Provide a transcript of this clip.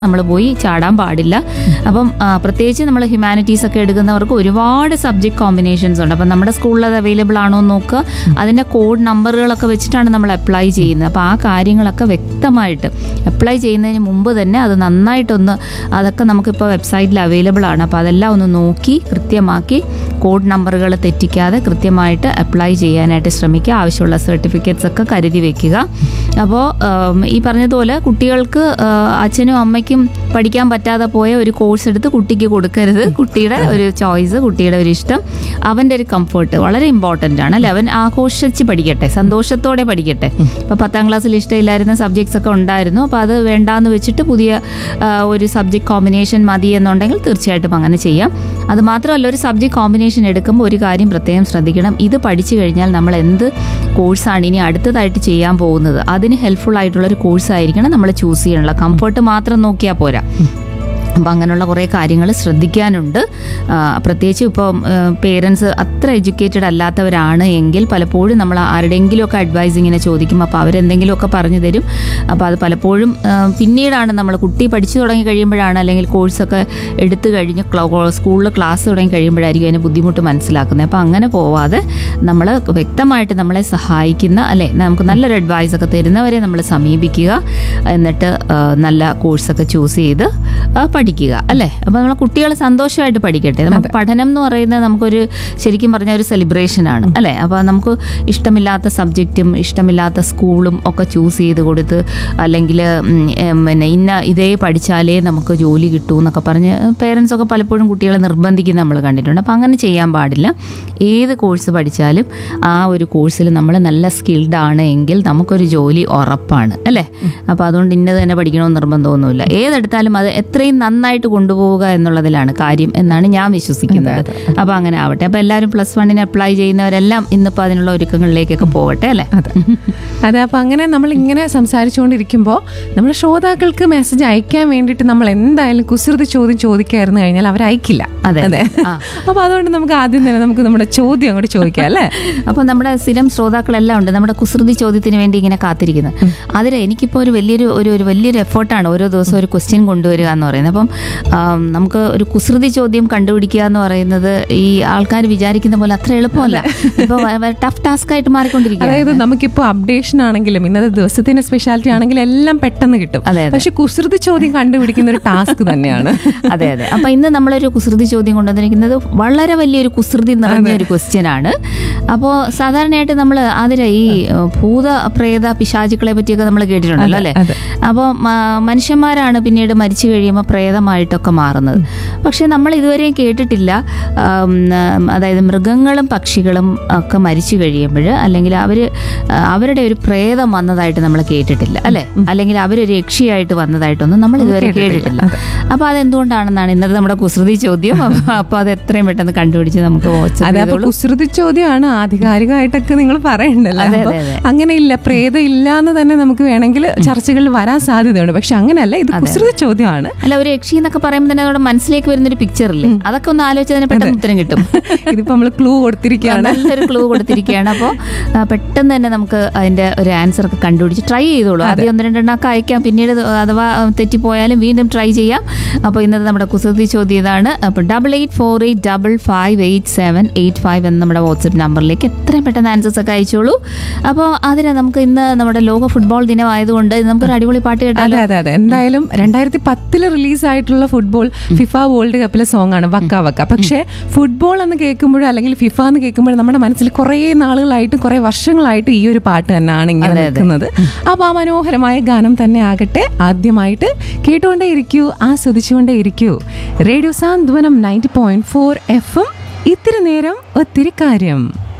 നമ്മൾ പോയി ചാടാൻ പാടില്ല അപ്പം ആ, പ്രത്യേകിച്ച് നമ്മൾ ഹ്യൂമാനിറ്റീസ് ഒക്കെ എടുക്കുന്നവർക്ക് ഒരുപാട് സബ്ജക്ട് കോമ്പിനേഷൻസ് ഉണ്ട് അപ്പം നമ്മുടെ സ്കൂളിൽ അത് അവൈലബിൾ ആണോ എന്ന് നോക്കുക അതിൻ്റെ കോഡ് നമ്പറുകളൊക്കെ വെച്ചിട്ടാണ് നമ്മൾ അപ്ലൈ ചെയ്യുന്നത് അപ്പോൾ ആ കാര്യങ്ങളൊക്കെ വ്യക്തമായിട്ട് അപ്ലൈ ചെയ്യുന്നതിന് മുമ്പ് തന്നെ അത് നന്നായിട്ടൊന്ന് അതൊക്കെ നമുക്കിപ്പോൾ വെബ്സൈറ്റിൽ അവൈലബിൾ ആണ് അപ്പോൾ അതെല്ലാം ഒന്ന് നോക്കി കൃത്യമാക്കി കോഡ് നമ്പറുകൾ തെറ്റിക്കാതെ കൃത്യമായിട്ട് അപ്ലൈ ചെയ്യാനായിട്ട് ശ്രമിക്കുക ആവശ്യമുള്ള സർട്ടിഫിക്കറ്റ്സ് ഒക്കെ കരുതി വെക്കുക അപ്പോൾ ഈ പറഞ്ഞതുപോലെ കുട്ടികൾക്ക് ആ, അച്ഛനും അമ്മയ്ക്കും പഠിക്കാൻ പറ്റാതെ പോയ ഒരു കോഴ്സ് എടുത്ത് കുട്ടിക്ക് കൊടുക്കരുത് കുട്ടിയുടെ ഒരു ചോയ്സ് കുട്ടിയുടെ ഒരു ഇഷ്ടം അവൻ്റെ ഒരു കംഫർട്ട് വളരെ ഇമ്പോർട്ടൻ്റ് ആണ് അല്ലേ അവൻ ആഘോഷിച്ച് പഠിക്കട്ടെ സന്തോഷത്തോടെ പഠിക്കട്ടെ ഇപ്പോൾ പത്താം ക്ലാസ്സിൽ ഇഷ്ടമില്ലായിരുന്ന സബ്ജക്ട്സ് ഒക്കെ ഉണ്ടായിരുന്നു അപ്പോൾ അത് വേണ്ടാന്ന് വെച്ചിട്ട് പുതിയ ആ, ഒരു സബ്ജക്ട് കോമ്പിനേഷൻ മതി എന്നുണ്ടെങ്കിൽ തീർച്ചയായിട്ടും അങ്ങനെ ചെയ്യാം അത് മാത്രമല്ല ഒരു സബ്ജക്ട് കോമ്പിനേഷൻ എടുക്കുമ്പോൾ ഒരു കാര്യം പ്രത്യേകം ശ്രദ്ധിക്കണം ഇത് പഠിച്ചു കഴിഞ്ഞാൽ നമ്മൾ എന്ത് കോഴ്സാണ് ഇനി അടുത്തതായിട്ട് ചെയ്യാൻ പോകുന്നത് അതിന് ഹെൽപ്ഫുൾ ആയിട്ടുള്ള ഒരു കോഴ്സ് ആയിരിക്കണം നമ്മൾ ചൂസ് ചെയ്യാനുള്ള കംഫർട്ട് മാത്രം നോക്കിയാൽ പോരാ അപ്പം അങ്ങനെയുള്ള കുറേ കാര്യങ്ങൾ ശ്രദ്ധിക്കാനുണ്ട് ആ, പ്രത്യേകിച്ച് ഇപ്പം പേരൻസ് അത്ര എഡ്യൂക്കേറ്റഡ് അല്ലാത്തവരാണ് എങ്കിൽ പലപ്പോഴും നമ്മൾ ആരുടെയെങ്കിലുമൊക്കെ അഡ്വൈസ് ഇങ്ങനെ ചോദിക്കും അപ്പോൾ അവരെന്തെങ്കിലുമൊക്കെ പറഞ്ഞു തരും അപ്പോൾ അത് പലപ്പോഴും ആ, പിന്നീടാണ് നമ്മൾ കുട്ടി പഠിച്ചു തുടങ്ങി കഴിയുമ്പോഴാണ് അല്ലെങ്കിൽ കോഴ്സൊക്കെ എടുത്തു കഴിഞ്ഞ് സ്കൂളിൽ ക്ലാസ് തുടങ്ങി കഴിയുമ്പോഴായിരിക്കും അതിന് ബുദ്ധിമുട്ട് മനസ്സിലാക്കുന്നത് അപ്പോൾ അങ്ങനെ പോവാതെ നമ്മൾ വ്യക്തമായിട്ട് നമ്മളെ സഹായിക്കുന്ന അല്ലെ നമുക്ക് നല്ലൊരു അഡ്വൈസ് ഒക്കെ തരുന്നവരെ നമ്മൾ സമീപിക്കുക എന്നിട്ട് ആ, നല്ല കോഴ്സൊക്കെ ചൂസ് ചെയ്ത് ആ, പഠിക്കുക അല്ലേ അപ്പോൾ നമ്മൾ കുട്ടികൾ സന്തോഷമായിട്ട് പഠിക്കട്ടെ നമുക്ക് പഠനം എന്ന് പറയുന്നത് നമുക്കൊരു ശരിക്കും പറഞ്ഞ ഒരു സെലിബ്രേഷൻ ആണ് അല്ലേ അപ്പോൾ നമുക്ക് ഇഷ്ടമില്ലാത്ത സബ്ജക്റ്റും ഇഷ്ടമില്ലാത്ത സ്കൂളും ഒക്കെ ചൂസ് ചെയ്ത് കൊടുത്ത് അല്ലെങ്കിൽ പിന്നെ ഇന്ന ഇതേ പഠിച്ചാലേ നമുക്ക് ജോലി കിട്ടൂ എന്നൊക്കെ പറഞ്ഞ് പേരൻസ് ഒക്കെ പലപ്പോഴും കുട്ടികളെ നിർബന്ധിക്കുന്ന നമ്മൾ കണ്ടിട്ടുണ്ട് അപ്പോൾ അങ്ങനെ ചെയ്യാൻ പാടില്ല ഏത് കോഴ്സ് പഠിച്ചാലും ആ ഒരു കോഴ്സിൽ നമ്മൾ നല്ല സ്കിൽഡ് ആണ് എങ്കിൽ നമുക്കൊരു ജോലി ഉറപ്പാണ് അല്ലേ അപ്പോൾ അതുകൊണ്ട് ഇന്നത് തന്നെ പഠിക്കണമെന്ന് നിർബന്ധമൊന്നുമില്ല ഏതെടുത്താലും അത് എത്രയും നന്നായിട്ട് കൊണ്ടുപോവുക എന്നുള്ളതിലാണ് കാര്യം എന്നാണ് ഞാൻ വിശ്വസിക്കുന്നത് അപ്പോൾ അങ്ങനെ ആവട്ടെ അപ്പോൾ എല്ലാവരും പ്ലസ് വണ്ണിന് അപ്ലൈ ചെയ്യുന്നവരെല്ലാം ഇന്നിപ്പോൾ അതിനുള്ള ഒരുക്കങ്ങളിലേക്കൊക്കെ പോകട്ടെ അല്ലേ അതെ അതെ അപ്പൊ അങ്ങനെ നമ്മൾ ഇങ്ങനെ സംസാരിച്ചുകൊണ്ടിരിക്കുമ്പോൾ നമ്മുടെ ശ്രോതാക്കൾക്ക് മെസ്സേജ് അയക്കാൻ വേണ്ടിയിട്ട് നമ്മൾ എന്തായാലും കുസൃതി ചോദ്യം ചോദിക്കായിരുന്നു കഴിഞ്ഞാൽ അവർ അയക്കില്ല അതെ. അതെ ആ. അപ്പൊ അതുകൊണ്ട് നമുക്ക് ആദ്യം തന്നെ നമുക്ക് നമ്മുടെ ചോദ്യം അങ്ങോട്ട് ചോദിക്കാം അല്ലേ അപ്പോൾ നമ്മുടെ സ്ഥിരം ശ്രോതാക്കളെല്ലാം ഉണ്ട് നമ്മുടെ കുസൃതി ചോദ്യത്തിന് വേണ്ടി ഇങ്ങനെ കാത്തിരിക്കുന്നത് അതിൽ എനിക്കിപ്പോൾ ഒരു വലിയൊരു ഒരു ഒരു വലിയൊരു എഫേർട്ടാണ് ഓരോ ദിവസവും ഒരു ക്വസ്റ്റ്യൻ കൊണ്ടുവരിക എന്ന് പറയുന്നത് അപ്പം ആം, നമുക്ക് ഒരു കുസൃതി ചോദ്യം കണ്ടുപിടിക്കുക എന്ന് പറയുന്നത് ഈ ആൾക്കാർ വിചാരിക്കുന്ന പോലെ അത്ര എളുപ്പമല്ല ഇപ്പോൾ ടഫ് ടാസ്ക് ആയിട്ട് മാറിക്കൊണ്ടിരിക്കുക അതായത് നമുക്കിപ്പോ അപ്ഡേഷൻ ആണെങ്കിലും ഇന്നത്തെ ദിവസത്തിന്റെ സ്പെഷ്യാലിറ്റി ആണെങ്കിലും എല്ലാം പെട്ടെന്ന് കിട്ടും അതെ, അതെ. പക്ഷെ കുസൃതി ചോദ്യം കണ്ടുപിടിക്കുന്ന ഒരു ടാസ്ക് തന്നെയാണ് അതെ അതെ അപ്പൊ ഇന്ന് നമ്മളൊരു കുസൃതി ചോദ്യം കൊണ്ടുവന്നിരിക്കുന്നത് വളരെ വലിയൊരു കുസൃതി നിറഞ്ഞ ഒരു ക്വസ്റ്റ്യൻ ആണ് അപ്പോൾ സാധാരണയായിട്ട് നമ്മൾ അതിലെ ഈ ഏഹ്, ഭൂത പ്രേത പിശാചുക്കളെ പറ്റിയൊക്കെ നമ്മൾ കേട്ടിട്ടുണ്ടല്ലോ അല്ലേ അതെ. അപ്പോൾ മനുഷ്യന്മാരാണ് പിന്നീട് മരിച്ചു കഴിയുമ്പോൾ പ്രേതമായിട്ടൊക്കെ മാറുന്നത് പക്ഷെ നമ്മൾ ഇതുവരെയും കേട്ടിട്ടില്ല ആം, ആം, അതായത് മൃഗങ്ങളും പക്ഷികളും ഒക്കെ മരിച്ചു കഴിയുമ്പോൾ അല്ലെങ്കിൽ അവർ അവരുടെ ഒരു പ്രേതം വന്നതായിട്ട് നമ്മൾ കേട്ടിട്ടില്ല അല്ലേ അല്ലെങ്കിൽ അവരൊരു യക്ഷിയായിട്ട് വന്നതായിട്ടൊന്നും നമ്മൾ ഇതുവരെ കേട്ടിട്ടില്ല അപ്പോൾ അതെന്തുകൊണ്ടാണെന്നാണ് ഇന്നത്തെ നമ്മുടെ കുസൃതി ചോദ്യം അപ്പോൾ അപ്പോൾ അത് എത്രയും പെട്ടെന്ന് കണ്ടുപിടിച്ച് നമുക്ക് വാട്സപ്പ് അതെ അപ്പൊ ചെയ്തോളൂ കുസൃതി ചോദ്യമാണ് ആധികാരികമായിട്ടൊക്കെ നിങ്ങൾ പറയണ്ടല്ലോ അതെ, അപ്പൊ അതെ, അതെ. അങ്ങനെ ഇല്ല പ്രേതം ഇല്ല എന്ന് തന്നെ നമുക്ക് വേണമെങ്കിൽ ചർച്ചകളിൽ വരാൻ സാധ്യതയുണ്ട് പക്ഷെ അങ്ങനെയല്ല ഇത് കുസൃതി ചോദ്യമാണ് അല്ല ഒരു യക്ഷി എന്നൊക്കെ പറയുമ്പോൾ തന്നെ നമ്മുടെ മനസ്സിലേക്ക് വരുന്നൊരു പിക്ചർ ഇല്ലേ അതൊക്കെ ഒന്ന് ആലോചിച്ചതിന് പെട്ടെന്ന് ഉത്തരം കിട്ടും ഇതിപ്പോ നമ്മൾ ക്ലൂ കൊടുത്തിരിക്കുകയാണ് നല്ലൊരു ക്ലൂ കൊടുത്തിരിക്കുകയാണ് അപ്പോൾ പെട്ടെന്ന് തന്നെ നമുക്ക് അതിന്റെ ഒരു ആൻസർ ഒക്കെ കണ്ടുപിടിച്ച് ട്രൈ ചെയ്തോളൂ ആദ്യം ഒന്ന് രണ്ടെണ്ണമൊക്കെ അയക്കാം പിന്നീട് ഇത് അഥവാ ആ, തെറ്റിപ്പോയാലും വീണ്ടും ട്രൈ ചെയ്യാം അപ്പോൾ ഇന്നത്തെ നമ്മുടെ കുസൃതി ചോദ്യം ഇതാണ് അപ്പോൾ double eight four eight double five eight seven eight five എന്ന നമ്മുടെ വാട്സപ്പ് നമ്പറിലേക്ക് എത്രയും പെട്ടെന്ന് ആൻസേഴ്സ് ഒക്കെ അയച്ചോളൂ അപ്പോൾ അതിന് നമുക്ക് ഇന്ന് നമ്മുടെ ലോക ഫുട്ബോൾ ദിനമായതുകൊണ്ട് നമുക്കൊരു അടിപൊളി പാട്ട് കേട്ടാലോ അതെ അതെ അതെ എന്തായാലും രണ്ടായിരത്തി പത്തില് റിലീസ് ആയിട്ടുള്ള ഫുട്ബോൾ ഫിഫ വേൾഡ് കപ്പിലെ സോങ് ആണ് വക്ക വക്ക പക്ഷേ ഫുട്ബോൾ എന്ന് കേൾക്കുമ്പോഴും അല്ലെങ്കിൽ ഫിഫ എന്ന് കേൾക്കുമ്പോഴും നമ്മുടെ മനസ്സിൽ കുറേ നാളുകളായിട്ട് കുറേ വർഷങ്ങളായിട്ട് ഈ ഒരു പാട്ട് തന്നെയാണ് ഇങ്ങനെ നിൽക്കുന്നത് അപ്പൊ ആ മനോഹരമായ ഗാനം തന്നെ ആകട്ടെ ആദ്യമായിട്ട് കേട്ടുകൊണ്ടേ ഇരിക്കൂ ആസ്വദിച്ചുകൊണ്ടേ ഇരിക്കൂ radio Santhwanam ninety point four F M ഇത്തിരി നേരം ഒത്തിരി കാര്യം